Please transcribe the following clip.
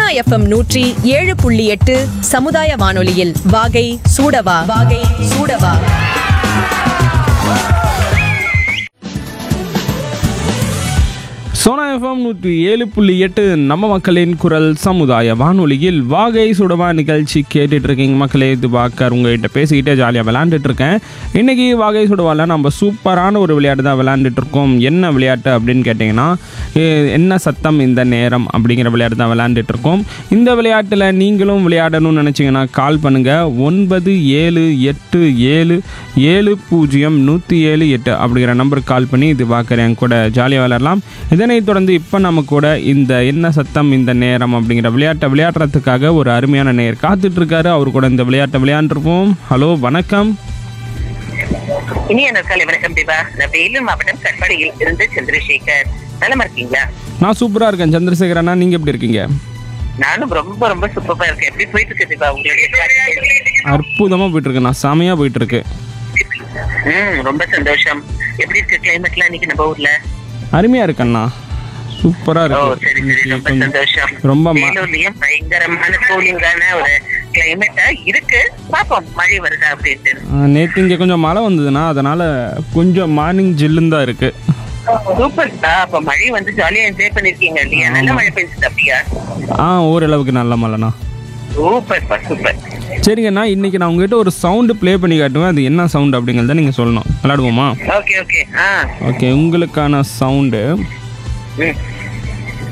FM நூற்றி ஏழு புள்ளி எட்டு சமுதாய வானொலியில் வாகை சூடவா வாகை சூடவா சோனா எஃப்எம் நூற்றி ஏழு புள்ளி எட்டு நம்ம மக்களின் குரல் சமுதாய வானொலியில் வாகை சுடவா நிகழ்ச்சி கேட்டுட்டு இருக்கீங்க மக்களே இது பார்க்க உங்ககிட்ட பேசிக்கிட்டே ஜாலியாக விளையாண்டுட்டு இருக்கேன் இன்னைக்கு வாகை சுடவால நம்ம சூப்பரான ஒரு விளையாட்டு தான் விளையாண்டுட்டு இருக்கோம் என்ன விளையாட்டு அப்படின்னு கேட்டிங்கன்னா எ- என்ன சத்தம் இந்த நேரம் அப்படிங்கிற விளையாட்டு தான் விளையாண்டுட்டு இருக்கோம் இந்த விளையாட்டில் நீங்களும் விளையாடணும்னு நினச்சிங்கன்னா கால் பண்ணுங்கள் ஒன்பது ஏழு எட்டு ஏழு ஏழு பூஜ்ஜியம் நூற்றி ஏழு எட்டு அப்படிங்கிற நம்பருக்கு கால் பண்ணி இது பார்க்குறேன் கூட ஜாலியாக விளையாடலாம் இதனைத் தொடர்ந்து இப்போ நம்ம கூட இந்த என்ன சத்தம் இந்த நேரம் அப்படிங்கிற விளையாட்டை விளையாடுறதுக்காக ஒரு அருமையான நேர் காத்துட்டு இருக்காரு அவர் கூட இந்த விளையாட்டை விளையாண்டுருப்போம் ஹலோ வணக்கம் இனிய நற்காலை வணக்கம் தீபா நான் வேலூர் மாவட்டம் கட்பாடியில் இருந்து சந்திரசேகர் நலமா இருக்கீங்களா நான் சூப்பராக இருக்கேன் சந்திரசேகர் அண்ணா நீங்கள் எப்படி இருக்கீங்க நானும் ரொம்ப ரொம்ப சூப்பரா இருக்கேன் எப்படி போயிட்டு இருக்கு தீபா உங்களுக்கு அற்புதமாக போயிட்டுருக்கு நான் செமையாக போயிட்டுருக்கு ம் ரொம்ப சந்தோஷம் எப்படி இருக்கு கிளைமேட்லாம் இன்னைக்கு நம்ம ஊர்ல அருமையாக இருக்கண்ணா சூப்பராக ஓ சரி சரி இருக்கு ரொம்ப சந்தோஷம் ரொம்ப ம- வேலூர்லயும் பயங்கரமான கூலிங்கான ஒரு கிளைமேட்டா இருக்கு பாப்போம் மழை வருதா அப்படின்ட்டு நேற்று இங்கே கொஞ்சம் மழை வந்ததுன்னா அதனால் கொஞ்சம் மார்னிங் ஜில்லுன்னு தான் இருக்குது சூப்பர்டா அப்ப மழை வந்து ஜாலியா என்ஜாய் பண்ணிருக்கீங்க இல்லையா நல்ல மழை பெஞ்சுது அப்படியா ஆ ஓரளவுக்கு நல்ல மழைண்ணா சூப்பர்ப்பா சூப்பர் சரிங்கண்ணா இன்னைக்கு நான் உங்ககிட்ட ஒரு சவுண்டு ப்ளே பண்ணி காட்டுவேன் அது என்ன சவுண்ட் அப்படிங்கிறத நீங்கள் சொல்லணும் விளாடுவோமா ஓகே ஓகே ஆ ஓகே உங்களுக்கான சவுண்டு ம்